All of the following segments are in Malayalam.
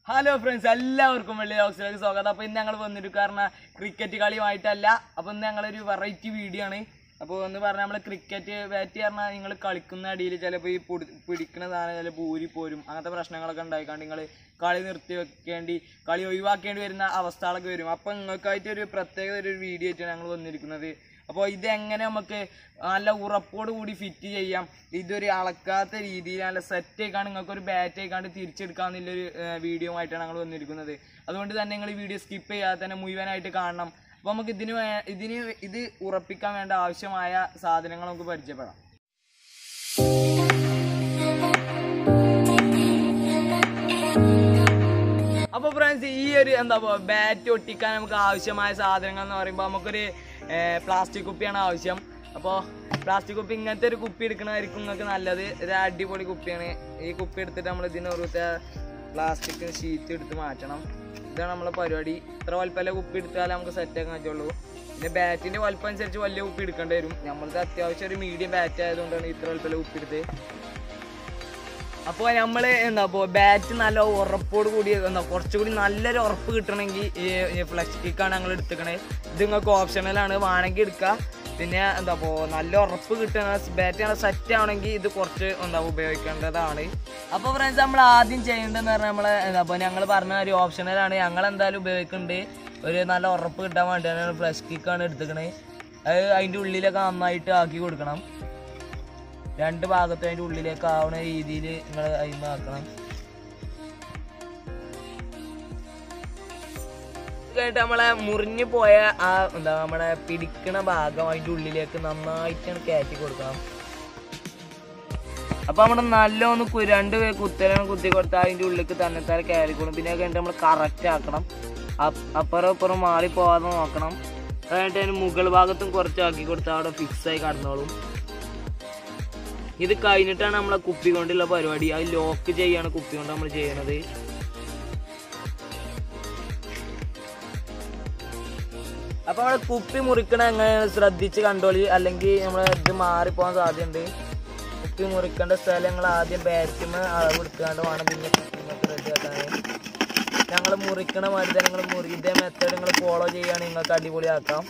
ഹലോ ഫ്രണ്ട്സ് എല്ലാവർക്കും വെള്ളി ഹൗസിലേക്ക് സ്വാഗതം അപ്പൊ ഇന്ന് ഞങ്ങൾ വന്നിട്ട് കാരണം ക്രിക്കറ്റ് കളിയുമായിട്ടല്ല അപ്പൊ ഇന്ന് ഞങ്ങളൊരു വെറൈറ്റി വീഡിയോ ആണ് അപ്പോൾ എന്ന് പറഞ്ഞാൽ നമ്മൾ ക്രിക്കറ്റ് ബാറ്റ് പറഞ്ഞാൽ നിങ്ങൾ കളിക്കുന്ന അടിയിൽ ചിലപ്പോൾ ഈ പൊടി പിടിക്കുന്ന സാധനം ചിലപ്പോൾ ഊരി പോരും അങ്ങനത്തെ പ്രശ്നങ്ങളൊക്കെ ഉണ്ടായിക്കാണ്ട് നിങ്ങൾ കളി നിർത്തി വെക്കേണ്ടി കളി ഒഴിവാക്കേണ്ടി വരുന്ന അവസ്ഥകളൊക്കെ വരും അപ്പോൾ നിങ്ങൾക്കായിട്ട് ഒരു പ്രത്യേക ഒരു വീഡിയോ ആയിട്ടാണ് ഞങ്ങൾ വന്നിരിക്കുന്നത് അപ്പോൾ ഇതെങ്ങനെ നമുക്ക് നല്ല ഉറപ്പോട് കൂടി ഫിറ്റ് ചെയ്യാം ഇതൊരു അളക്കാത്ത രീതിയിൽ നല്ല സെറ്റ് ആയിക്കാണ്ട് നിങ്ങൾക്ക് ഒരു ബാറ്റ് ആയിക്കാണ്ട് തിരിച്ചെടുക്കാമെന്നുള്ളൊരു വീഡിയോ ആയിട്ടാണ് ഞങ്ങൾ വന്നിരിക്കുന്നത് അതുകൊണ്ട് തന്നെ നിങ്ങൾ ഈ വീഡിയോ സ്കിപ്പ് ചെയ്യാതെ തന്നെ മുഴുവനായിട്ട് കാണണം അപ്പോൾ നമുക്ക് ഇതിന് വേ- ഇതിന് ഇത് ഉറപ്പിക്കാൻ വേണ്ട ആവശ്യമായ സാധനങ്ങൾ നമുക്ക് പരിചയപ്പെടാം അപ്പോൾ ഫ്രണ്ട്സ് ഈ ഒരു എന്താ ബാറ്റ് ഒട്ടിക്കാൻ നമുക്ക് ആവശ്യമായ സാധനങ്ങൾ എന്ന് പറയുമ്പോൾ നമുക്കൊരു പ്ലാസ്റ്റിക് കുപ്പിയാണ് ആവശ്യം അപ്പോൾ പ്ലാസ്റ്റിക് കുപ്പി ഇങ്ങനത്തെ ഒരു കുപ്പി എടുക്കണമായിരിക്കും നിങ്ങൾക്ക് നല്ലത് ഒരു അടിപൊളി കുപ്പിയാണ് ഈ കുപ്പി എടുത്തിട്ട് നമ്മൾ ഇതിന് പുറത്തെ പ്ലാസ്റ്റിക് ഷീറ്റ് എടുത്ത് മാറ്റണം ഇതാണ് നമ്മളെ പരിപാടി ഇത്ര വലിപ്പമല്ല കുപ്പി എടുത്താലേ നമുക്ക് സെറ്റ് ആക്കാൻ പറ്റുള്ളൂ പിന്നെ ബാറ്റിന്റെ വലിപ്പം അനുസരിച്ച് വലിയ കുപ്പി എടുക്കേണ്ടി വരും നമ്മളത് അത്യാവശ്യം ഒരു മീഡിയം ബാറ്റ് ആയതുകൊണ്ടാണ് ഇത്ര വലിപ്പമല്ല കുപ്പി എടുത്ത് അപ്പോൾ നമ്മൾ എന്താ ഇപ്പോൾ ബാറ്റ് നല്ല ഉറപ്പോട് കൂടി എന്താ കുറച്ചുകൂടി നല്ലൊരു ഉറപ്പ് കിട്ടണമെങ്കിൽ ഈ ഫ്ലഷ് കിക്കാണ് ഞങ്ങൾ എടുത്തിക്കണേ ഇത് നിങ്ങൾക്ക് ഓപ്ഷണലാണ് വേണമെങ്കിൽ എടുക്കുക പിന്നെ എന്താ ഇപ്പോൾ നല്ല ഉറപ്പ് കിട്ടുന്ന ബാറ്റ് ആണ് സെറ്റ് ആവണമെങ്കിൽ ഇത് കുറച്ച് എന്താ ഉപയോഗിക്കേണ്ടതാണ് അപ്പോൾ ഫ്രണ്ട്സ് നമ്മൾ ആദ്യം ചെയ്യേണ്ടതെന്ന് പറഞ്ഞാൽ നമ്മൾ എന്താ ഇപ്പോൾ ഞങ്ങൾ പറഞ്ഞ ഒരു ഓപ്ഷണലാണ് ഞങ്ങൾ എന്തായാലും ഉപയോഗിക്കുന്നുണ്ട് ഒരു നല്ല ഉറപ്പ് കിട്ടാൻ വേണ്ടിയാണ് ഫ്ലഷ് കിക്കാണ് എടുത്തിക്കണേ അത് അതിൻ്റെ ഉള്ളിലൊക്കെ നന്നായിട്ട് ആക്കി കൊടുക്കണം രണ്ട് ഭാഗത്തും അതിൻ്റെ ഉള്ളിലേക്ക് ആവുന്ന രീതിയിൽ നിങ്ങൾ അയിമ ആക്കണം കഴിഞ്ഞിട്ട് നമ്മളെ മുറിഞ്ഞു പോയ ആ എന്താ നമ്മളെ പിടിക്കണ ഭാഗം അതിൻ്റെ ഉള്ളിലേക്ക് നന്നായിട്ടാണ് കയറ്റി കൊടുക്കണം അപ്പൊ നമ്മുടെ നല്ലൊന്ന് കു- രണ്ട് കുത്തലാണ് കുത്തി കൊടുത്താൽ അതിൻ്റെ ഉള്ളിലേക്ക് തന്നെത്താരെ കയറിക്കോളും പിന്നെ അത് കഴിഞ്ഞിട്ട് നമ്മൾ കറക്റ്റ് ആക്കണം അപ്പ്- അപ്പുറം ഇപ്പുറം മാറി പോകാതെ നോക്കണം അത് കഴിഞ്ഞിട്ട് അതിന് മുകൾ ഭാഗത്തും കുറച്ച് ആക്കി കൊടുത്താൽ അവിടെ ഫിക്സ് ആയി കടന്നോളും ഇത് കഴിഞ്ഞിട്ടാണ് നമ്മളെ കുപ്പി കൊണ്ടുള്ള പരിപാടി അത് ലോക്ക് ചെയ്യാണ് കുപ്പി കൊണ്ട് നമ്മൾ ചെയ്യണത് അപ്പൊ നമ്മളെ കുപ്പി മുറിക്കണ എങ്ങനെ ശ്രദ്ധിച്ച് കണ്ടോളി അല്ലെങ്കിൽ നമ്മളെ ഇത് മാറിപ്പോകാൻ സാധ്യതയുണ്ട് കുപ്പി മുറിക്കേണ്ട സ്ഥലങ്ങൾ ആദ്യം ബാറ്റുമ അളവ് എടുക്കാണ്ട് വേണം പിന്നെ കുപ്പിമൊക്കെ റെഡി ആക്കാൻ ഞങ്ങൾ മുറിക്കണ മാതിരി തന്നെ നിങ്ങൾ മുറി ഇതേ മെത്തേഡ് നിങ്ങൾ ഫോളോ ചെയ്യുകയാണെങ്കിൽ നിങ്ങൾക്ക് അടിപൊളിയാക്കാം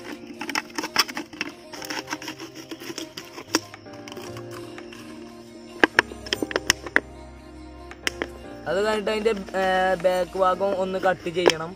അത് കഴിഞ്ഞിട്ട് അതിന്റെ ബാക്ക് ഭാഗം ഒന്ന് കട്ട് ചെയ്യണം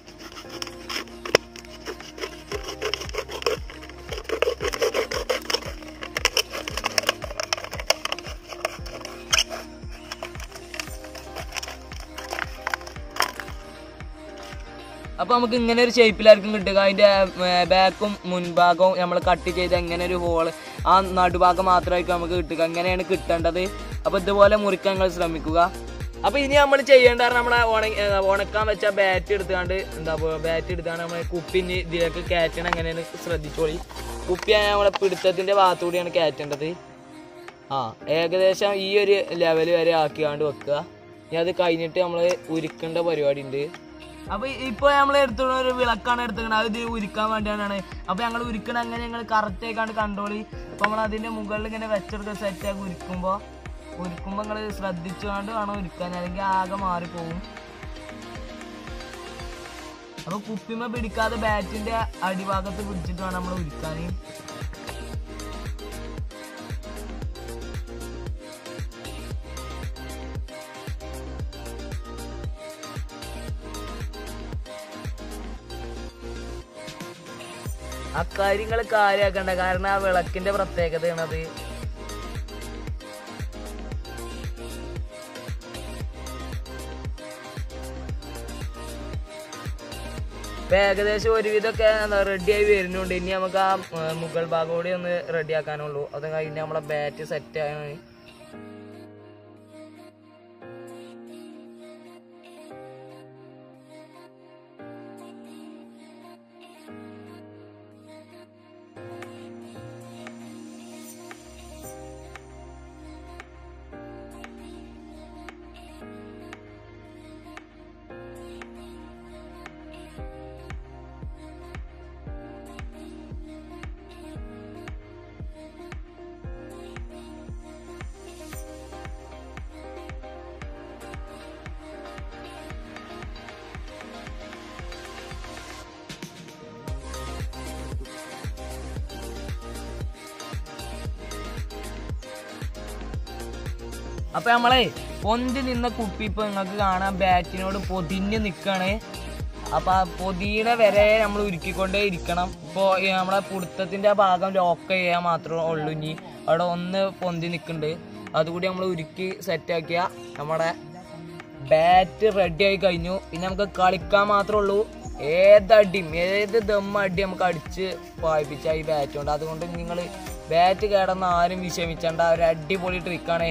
അപ്പൊ നമുക്ക് ഇങ്ങനെ ഒരു ഷേപ്പിലായിരിക്കും കിട്ടുക അതിന്റെ ബാക്കും മുൻഭാഗവും നമ്മൾ കട്ട് ചെയ്ത് എങ്ങനെ ഒരു ഹോള് ആ നടുഭാഗം മാത്രമായിരിക്കും നമുക്ക് കിട്ടുക എങ്ങനെയാണ് കിട്ടേണ്ടത് അപ്പൊ ഇതുപോലെ മുറിക്കാൻ നിങ്ങൾ ശ്രമിക്കുക അപ്പൊ ഇനി നമ്മൾ ചെയ്യേണ്ട പറഞ്ഞാൽ നമ്മളെ ഉണ- ഏ, ഉണക്കാൻ വെച്ച ബാറ്റ് എടുത്താണ്ട് എന്താ ബാറ്റ് എടുത്താണ് നമ്മളെ കുപ്പി ഇനി ഇതിലേക്ക് കയറ്റണം എങ്ങനെയാണ് ശ്രദ്ധിച്ചോളി കുപ്പി നമ്മളെ പിടുത്തത്തിന്റെ ഭാഗത്തുകൂടിയാണ് കയറ്റേണ്ടത് ആ ഏകദേശം ഈ ഒരു ലെവൽ വരെ ആക്കിയാണ്ട് വെക്കുക ഇനി അത് കഴിഞ്ഞിട്ട് നമ്മൾ ഉരുക്കേണ്ട പരിപാടി ഉണ്ട് അപ്പൊ ഇപ്പൊ നമ്മൾ എടുത്തുള്ള ഒരു വിളക്കാണ് എടുത്തുക്കുന്നത് അത് ഇത് ഉരുക്കാൻ വേണ്ടിയാണ് അപ്പൊ ഞങ്ങൾ ഉരുക്കണ അങ്ങനെ ഞങ്ങൾ കറക്റ്റ് ആയിക്കാണ്ട് കണ്ടോളി അപ്പൊ നമ്മൾ അതിന്റെ മുകളിൽ ഇങ്ങനെ വെച്ചെടുത്ത് സെറ്റ് ആക്കി ഉരുക്കുമ്പോ ഉരുക്കുമ്പോ നിങ്ങൾ ശ്രദ്ധിച്ചുകൊണ്ട് വേണം ഉരുക്കാൻ അല്ലെങ്കിൽ ആകെ മാറിപ്പോവും അപ്പൊ കുപ്പിമ പിടിക്കാതെ ബാറ്റിന്റെ അടിഭാഗത്ത് പിടിച്ചിട്ട് വേണം നമ്മൾ ഉരുക്കാൻ അക്കാര്യങ്ങൾ കാര്യാക്കണ്ട കാരണം ആ വിളക്കിന്റെ പ്രത്യേകതയാണത് ഇപ്പൊ ഏകദേശം ഒരുവിധമൊക്കെ എന്താ റെഡി ആയി വരുന്നുണ്ട് ഇനി നമുക്ക് ആ ഏർ, മുകൾ ഭാഗം കൂടി ഒന്ന് റെഡി ആക്കാനുള്ളൂ അത് കഴിഞ്ഞ് നമ്മളെ ബാറ്റ് സെറ്റ് ആണ് അപ്പൊ നമ്മളെ പൊന്തി നിന്ന കുപ്പി ഇപ്പൊ നിങ്ങൾക്ക് കാണാം ബാറ്റിനോട് പൊതിഞ്ഞ് നിക്കാണ് അപ്പൊ ആ പൊതിയുടെ വരെ നമ്മൾ ഉരുക്കിക്കൊണ്ടേ ഇരിക്കണം ഇപ്പൊ ഈ നമ്മളെ പുടുത്തത്തിന്റെ ആ ഭാഗം ലോക്ക് ചെയ്യാൻ മാത്രമേ ഉള്ളൂ ഇനി അവിടെ ഒന്ന് പൊന്തി നിക്കുന്നുണ്ട് അതുകൂടി നമ്മൾ ഉരുക്കി സെറ്റാക്കിയ നമ്മുടെ ബാറ്റ് റെഡി ആയി കഴിഞ്ഞു പിന്നെ നമുക്ക് കളിക്കാൻ മാത്രമേ ഉള്ളൂ ഏതടിയും ഏത് ദം അടി നമുക്ക് അടിച്ച് പായിപ്പിച്ച ഈ ബാറ്റ് കൊണ്ട് അതുകൊണ്ട് നിങ്ങൾ ബാറ്റ് കേടന്ന ആരും വിഷമിച്ചണ്ട ഒരു അടിപൊളി ട്രിക്കാണ്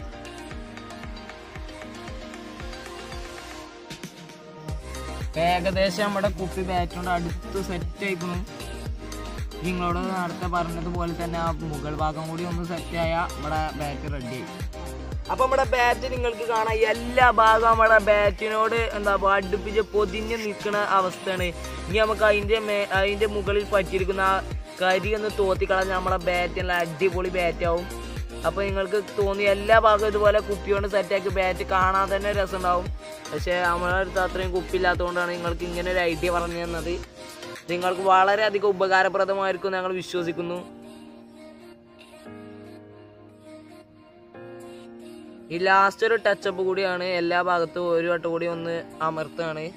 ഏകദേശം നമ്മുടെ കുപ്പി ബാറ്റ് കൊണ്ട് അടുത്ത് സെറ്റ് ആയിക്കണം നിങ്ങളോട് നേരത്തെ പറഞ്ഞതുപോലെ തന്നെ ആ മുകൾ ഭാഗം കൂടി ഒന്ന് സെറ്റ് ആയ നമ്മുടെ ബാറ്റ് റെഡി ആയി അപ്പൊ നമ്മുടെ ബാറ്റ് നിങ്ങൾക്ക് കാണാം എല്ലാ ഭാഗവും നമ്മുടെ ബാറ്റിനോട് എന്താ പറയുക അടുപ്പിച്ച് പൊതിഞ്ഞ് നിൽക്കുന്ന അവസ്ഥയാണ് ഇനി നമുക്ക് അതിന്റെ മേ അതിന്റെ മുകളിൽ പറ്റിയിരിക്കുന്ന ആ കരി ഒന്ന് തോത്തി കളഞ്ഞാൽ നമ്മുടെ ബാറ്റ് നല്ല അടിപൊളി ബാറ്റ് ആവും അപ്പൊ നിങ്ങൾക്ക് തോന്നി എല്ലാ ഭാഗവും ഇതുപോലെ കുപ്പി കൊണ്ട് സെറ്റാക്കി ബാറ്റ് കാണാൻ തന്നെ രസമുണ്ടാവും പക്ഷെ നമ്മളെ അടുത്ത് അത്രയും കുപ്പില്ലാത്തതുകൊണ്ടാണ് നിങ്ങൾക്ക് ഇങ്ങനെ ഒരു ഐഡിയ പറഞ്ഞു തന്നത് നിങ്ങൾക്ക് വളരെയധികം ഉപകാരപ്രദമായിരിക്കും ഞങ്ങൾ വിശ്വസിക്കുന്നു ഈ ലാസ്റ്റ് ഒരു ടച്ചപ്പ് കൂടിയാണ് എല്ലാ ഭാഗത്തും ഒരു വട്ടം കൂടി ഒന്ന് അമർത്താണ്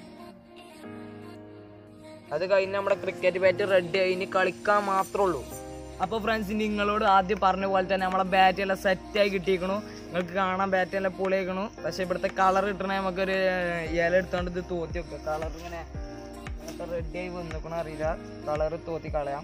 അത് കഴിഞ്ഞ് നമ്മുടെ ക്രിക്കറ്റ് ബാറ്റ് റെഡി ആയി ഇനി കളിക്കാൻ മാത്രമേ ഉള്ളൂ അപ്പോൾ ഫ്രണ്ട്സ് നിങ്ങളോട് ആദ്യം പറഞ്ഞ പോലെ തന്നെ നമ്മളെ ബാറ്റ് എല്ലാം സെറ്റായി കിട്ടിയിരിക്കണു നിങ്ങൾക്ക് കാണാൻ ബാറ്റ് എല്ലാം പൊളിയേക്കണു പക്ഷെ ഇവിടുത്തെ കളർ കിട്ടണേ നമുക്കൊരു ഇല എടുത്തോണ്ട് ഇത് തോത്തി വെക്കാം കളർ ഇങ്ങനെ റെഡി ആയി വന്നിക്കണോ അറിയില്ല കളർ തോത്തി കളയാം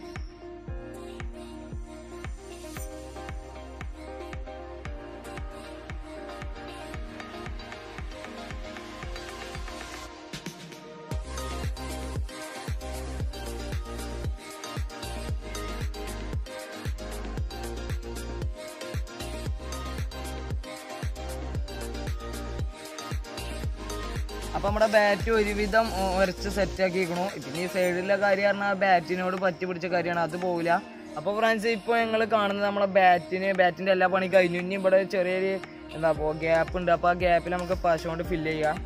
അപ്പൊ നമ്മുടെ ബാറ്റ് ഒരുവിധം ഉരച്ച് സെറ്റ് ആക്കിയിരിക്കണു പിന്നെ ഈ സൈഡിലെ കാര്യം പറഞ്ഞാൽ ബാറ്റിനോട് പറ്റി പിടിച്ച കാര്യമാണ് അത് പോവില്ല അപ്പൊ ഫ്രണ്ട്സ് ഇപ്പൊ ഞങ്ങൾ കാണുന്നത് നമ്മളെ ബാറ്റിന് ബാറ്റിന്റെ എല്ലാ പണി കഴിഞ്ഞു ഇനി ഇവിടെ ചെറിയൊരു എന്താ ഗ്യാപ്പ് ഉണ്ട് അപ്പൊ ആ ഗ്യാപ്പിൽ നമുക്ക് പശ കൊണ്ട് ഫില്ല് ചെയ്യാം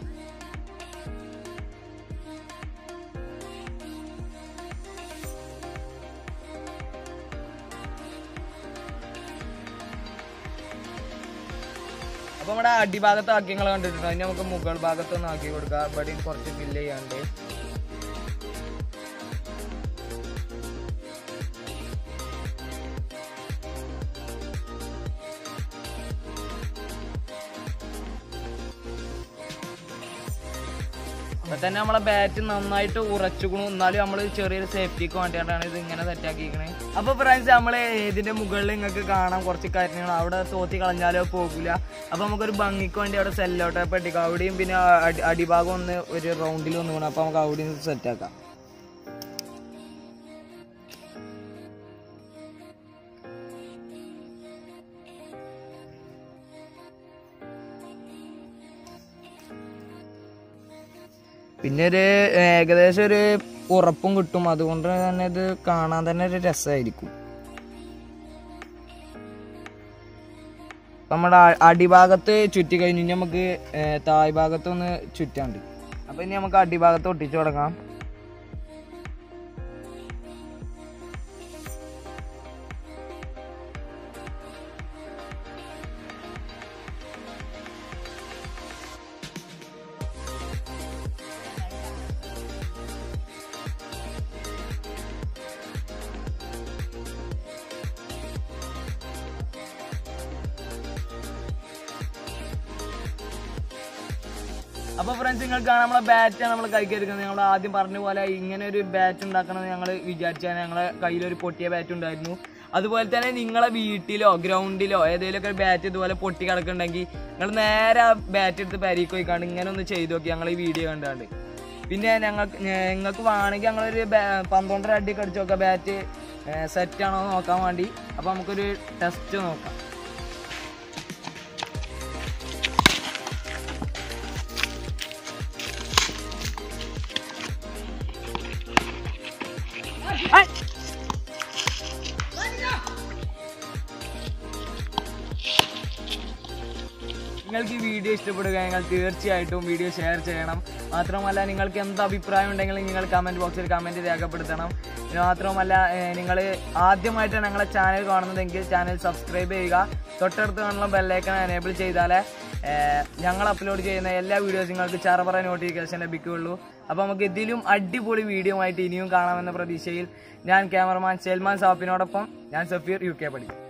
അപ്പൊ നമ്മുടെ അടിഭാഗത്ത് ആക്കിയങ്ങൾ കണ്ടിട്ടുണ്ടോ ഇനി നമുക്ക് മുകൾ ഭാഗത്തൊന്ന് ആക്കി കൊടുക്കാം ഇവിടെയും കുറച്ച് ഫില്ല് ചെയ്യാണ്ട് അപ്പൊ തന്നെ നമ്മളെ ബാറ്റ് നന്നായിട്ട് ഉറച്ചുക്കണു എന്നാലും നമ്മൾ ചെറിയൊരു സേഫ്റ്റിക്ക് വേണ്ടിയിട്ടാണ് ഇത് ഇങ്ങനെ സെറ്റ് ആക്കിയിരിക്കണേ അപ്പൊ ഫ്രണ്ട്സ് നമ്മള് ഇതിന്റെ മുകളിൽ നിങ്ങൾക്ക് കാണാം കുറച്ച് കാര്യങ്ങൾ അവിടെ തോത്തി കളഞ്ഞാലോ പോകില്ല അപ്പൊ നമുക്കൊരു ഭംഗിക്ക് വേണ്ടി അവിടെ സെല്ലോട്ട് പെട്ടിക്കാം അവിടെയും പിന്നെ അടി- അടിഭാഗം ഒന്ന് ഒരു റൗണ്ടിൽ ഒന്ന് വേണം അപ്പൊ നമുക്ക് അവിടെയും സെറ്റ് ആക്കാം പിന്നെ ഒരു ഏകദേശം ഒരു ഉറപ്പും കിട്ടും അതുകൊണ്ട് തന്നെ ഇത് കാണാൻ തന്നെ ഒരു രസമായിരിക്കും നമ്മുടെ അ- അടിഭാഗത്ത് ചുറ്റി കഴിഞ്ഞ് ഇനി നമുക്ക് ഏർ തായ് ഭാഗത്ത് ഒന്ന് ചുറ്റാണ്ട് അപ്പൊ ഇനി നമുക്ക് അടിഭാഗത്ത് ഒട്ടിച്ചു തുടങ്ങാം അപ്പൊ ഫ്രണ്ട്സ് നിങ്ങൾക്ക് കാണാം നമ്മളെ ബാറ്റ് നമ്മൾ കൈക്കെടുക്കുന്നത് നമ്മൾ ആദ്യം പറഞ്ഞ പോലെ ഇങ്ങനെ ഒരു ബാറ്റ് ഉണ്ടാക്കണം ഞങ്ങൾ വിചാരിച്ചാൽ ഞങ്ങളെ കയ്യിലൊരു പൊട്ടിയ ബാറ്റ് ഉണ്ടായിരുന്നു അതുപോലെ തന്നെ നിങ്ങളെ വീട്ടിലോ ഗ്രൗണ്ടിലോ ഏതെങ്കിലുമൊക്കെ ബാറ്റ് ഇതുപോലെ പൊട്ടി കിടക്കുന്നുണ്ടെങ്കിൽ നിങ്ങൾ നേരെ ആ ബാറ്റ് എടുത്ത് പരിക്ക് പോയിക്കാണ്ട് ഇങ്ങനെ ഒന്ന് ചെയ്തു നോക്കി ഞങ്ങൾ ഈ വീഡിയോ കണ്ടാണ്ട് പിന്നെ ഞങ്ങൾക്ക് നിങ്ങൾക്ക് വേണമെങ്കിൽ ഞങ്ങളൊരു ബാ- പന്ത്രണ്ടര അടിയൊക്കെ അടിച്ച് നോക്കാം ബാറ്റ് സെറ്റ് ആണോ എന്ന് നോക്കാൻ വേണ്ടി അപ്പോൾ നമുക്കൊരു ടെസ്റ്റ് നോക്കാം നിങ്ങൾക്ക് ഈ വീഡിയോ വീഡിയോ ഇഷ്ടപ്പെടുകയെങ്കിൽ തീർച്ചയായിട്ടും വീഡിയോ ഷെയർ ചെയ്യണം മാത്രമല്ല നിങ്ങൾക്ക് എന്ത് അഭിപ്രായം ഉണ്ടെങ്കിലും നിങ്ങൾ കമൻറ്റ് ബോക്സിൽ കമൻറ്റ് രേഖപ്പെടുത്തണം ഇത് മാത്രമല്ല നിങ്ങൾ ആദ്യമായിട്ടാണ് ഞങ്ങളെ ചാനൽ കാണുന്നതെങ്കിൽ ചാനൽ സബ്സ്ക്രൈബ് ചെയ്യുക തൊട്ടടുത്ത് കാണുന്ന ബെല്ലൈക്കൺ എനേബിൾ ചെയ്താലേ ഏഹ്, ഞങ്ങൾ അപ്ലോഡ് ചെയ്യുന്ന എല്ലാ വീഡിയോസും നിങ്ങൾക്ക് ചറപറ നോട്ടിഫിക്കേഷൻ ലഭിക്കുകയുള്ളൂ അപ്പോൾ നമുക്ക് ഇതിലും അടിപൊളി വീഡിയോ ആയിട്ട് ഇനിയും കാണാമെന്ന പ്രതീക്ഷയിൽ ഞാൻ ക്യാമറമാൻ സൽമാൻ സാപ്പിനോടൊപ്പം ഞാൻ സഫീർ യു കെ പഠിക്കും